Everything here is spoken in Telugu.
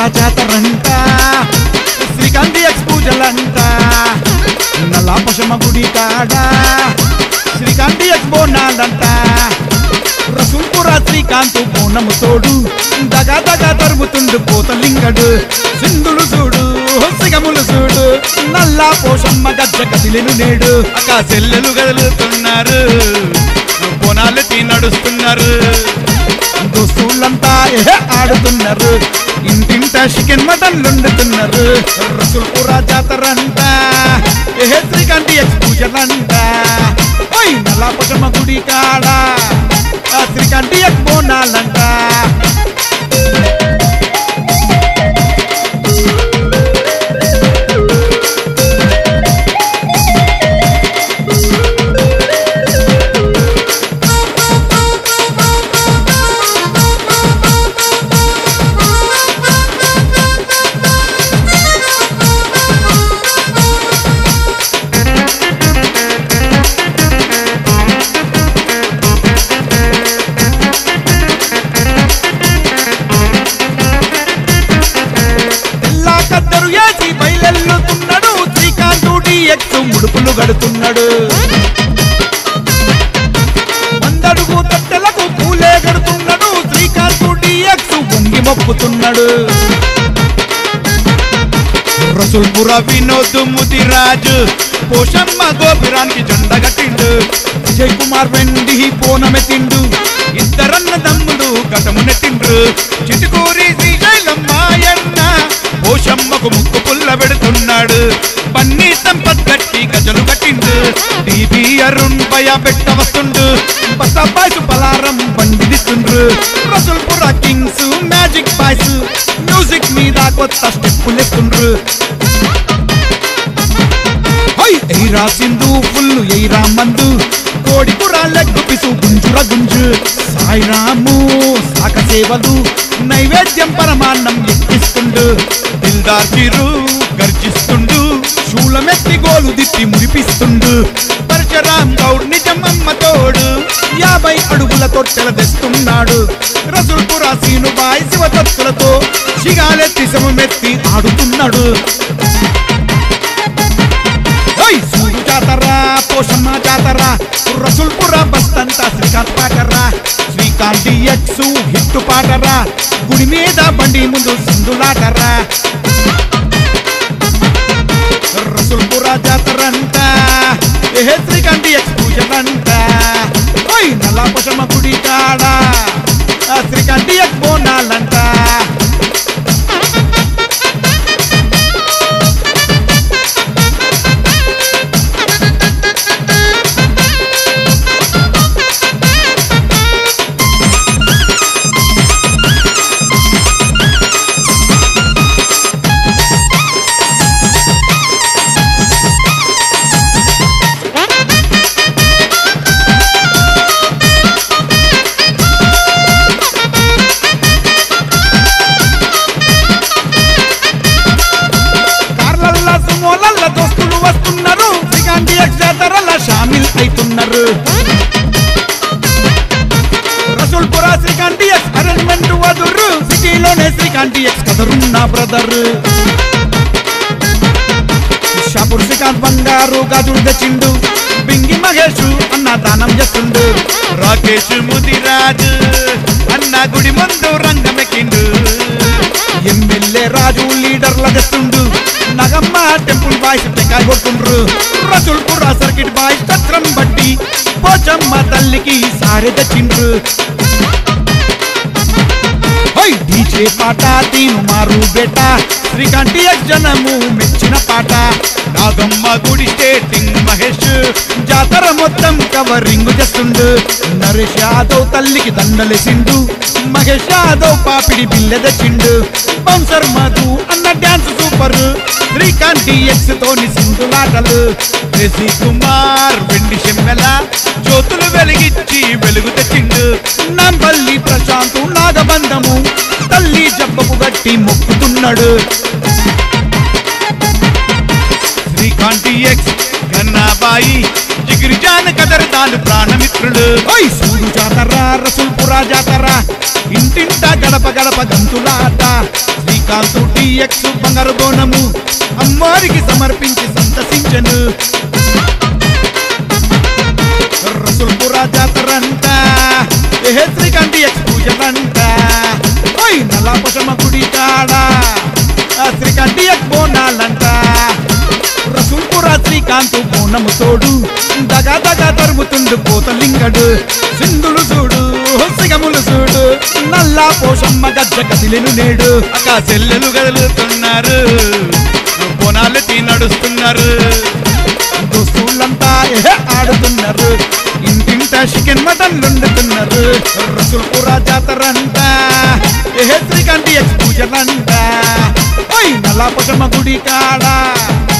జాతరంట శ్రీకాంతి ఎక్స్ పూజలంట నల్లాపశమ గుడి కాడ శ్రీకాంతి ఎక్స్ బోనాలంట రసూల్పుర శ్రీకాంతు బోనము తోడు దగా దగా తరుముతుండు పోతలింగడు సింధులు చూడు సిగములు చూడు నల్లా పోషమ్మ గజ్జ కదిలిను నేడు అక్క చెల్లెలు కదులుతున్నారు బోనాలెత్తి నడుస్తున్నారు దోస్తులంతా ఏ ఆడుతున్నారు ఇంటింట చికెన్ మటన్ వండుతున్నారు రసూల్పుర జాతరంట ఏ శ్రీకాంతి ఎక్స్ పూజలంట ఓయ్ నల్లాపశమ గుడి కాడ ఆ శ్రీకాంతి ఎక్స్ బోనాలంట తెల్లా కద్దరు వేసి బయలెల్లుతున్నాడు శ్రీకాంతు డిఎక్స్ ముడుపులు గడుతున్నాడు వందడుగు తట్టెలకు పూలే గడుతున్నాడు శ్రీకాంతు డిఎక్స్ వంగి మొక్కుతున్నాడు రసుల్పుర వినోద్ ముదిరాజు పోషమ్మ గోపురానికి జెండ కట్టిండు విజయ్ కుమార్ వెండి పోనమెత్తిండు ఇద్దరన్న దమ్ములు గతము నెట్టిండ్రు చిటుకూరి శ్రీశైలం మాయన్న పోషమ్మకు ముక్కు పుల్ల పెడుతున్నాడు పన్నీ సంపత్ గట్టి గజలు కట్టిండు టీవీ అరుణ్ భయ పెట్ట వస్తుండు బసాబాయ్స్ పలారం బండిస్తుండ్రు Rasoolpura kings magic boys music మీద కొత్త స్టెప్పులు ఎత్తుండ్రు హై ఎయిరా సింధు ఫుల్ ఎయిరా మందు కోడి కూర లెగ్గు పిసు గుంజుర గుంజు సాయిరాము సాక సేవలు నైవేద్యం పరమాన్నం ఎక్కిస్తుండు దిల్దార్ చిరు గర్జిస్తుండు శూలమెత్తి గోలు దిట్టి మురిపిస్తుండు పరశురాం గౌడ్ నిజమమ్మ తోడు యాభై అడుగుల తొట్టెల తెస్తున్నాడు రసుల్పుర సీనుబాయి శివతత్తులతో సిగాలెత్తి మెత్తి ఆడుతున్నాడు ఓయ్ సూరు జాతరా పోషమ్మ జాతరా రసుల్పుర బస్తంతా శ్రీకాంత్ పాటరా శ్రీకాంత్ డిఎక్స్ హిట్టు పాటరా గుడి మీద బండి ముందు సింధులాటరా రసుల్పుర జాతరంట ఏ శ్రీకాంత్ ఎక్స్ పూజలంట ఓయ్ నల్లా పోషమ్మ గుడి కాడ ఆ శ్రీకాంత్ ఎక్స్ బోనాలంట కార్లల్ల సుమోలల్ల దోస్తులు వస్తున్నారు శ్రీకాంత్ ఎక్స్ జాతరల షామిల్ అవుతున్నారు రసూల్పుర శ్రీకాంత్ ఎక్స్ అరేంజ్మెంట్ వదురు సిటీలోనే శ్రీకాంత్ ఎక్స్ కదరున్న బ్రదర్ షాపూర్ శ్రీకాంత్ బంగారు గాజులు తెచ్చిండు బింగి మహేష్ అన్న దానం చేస్తుండు రాకేష్ ముదిరాజు అన్న గుడి ముందు రంగమెక్కిండు ఎమ్మెల్యే రాజు లీడర్ల తెస్తుండు నగమ్మ టెంపుల్ బాయ్స్ టెకాయ కొట్టుండ్రు రసూల్పుర సర్కిట్ బాయ్స్ చత్రం బట్టి పోచమ్మ తల్లికి సారె తెచ్చిండ్రు హై డీజే పాట తీను మారు బేట శ్రీకాంతి జనము మెచ్చిన పాట నాగమ్మ గుడి స్టేటింగ్ మహేష్ జాతర మొత్తం కవరింగ్ చేస్తుండు నరేష్ యాదవ్ తల్లికి దండలేసిండు మహేష్ యాదవ్ పాపిడి బిల్లె తెచ్చిండు బౌన్సర్ మధు అన్న డాన్స్ సూపర్ శ్రీకాంత్ ఎక్స్ తోని సింధులాటలు రిషి కుమార్ వెండి చెమ్మెల జ్యోతులు వెలిగించి వెలుగు తెచ్చిండు నంబల్లి ప్రశాంత్ నాగబంధము తల్లి జబ్బకు గట్టి మొక్కుతున్నాడు శ్రీకాంతి ఎక్స్ గన్నాబాయి జిగిరి జాన కదర్ దాని ప్రాణమిత్రుడు ఓయ్ సూడు జాతర రసూల్పురా జాతర ఇంటింట గడప గడప గంతులాట శ్రీకాంత్ టీఎక్స్ బంగారు బోనము అమ్మారికి సమర్పించి సంతసించను రసుల్పుర జాతరంట ఏ శ్రీకాంత్ టీఎక్స్ పూజలంట ఓయ్ నల్లాపశమ గుడి కాడ ఆ శ్రీకాంత్ టీఎక్స్ బోనాలంట రసూల్పుర శ్రీకాంత్ బోనము తోడు దగా దగా తరుముతుండు పోతలింగడు సింధులు చూడు సిగములు చూడు నల్లా పోషమ్మ గజ్జ కదిలిను నేడు అక్క చెల్లెలు కదులుతున్నారు బోనాలెత్తి నడుస్తున్నారు దోస్తులంతా ఏ ఆడుతున్నారు ఇంటింట చికెన్ మటన్ వండుతున్నారు రసూల్పుర జాతరంట ఏ శ్రీకాంత్ ఎక్స్ పూజలంట ఓయ్ నల్లా పోషమ్మ గుడి కాడ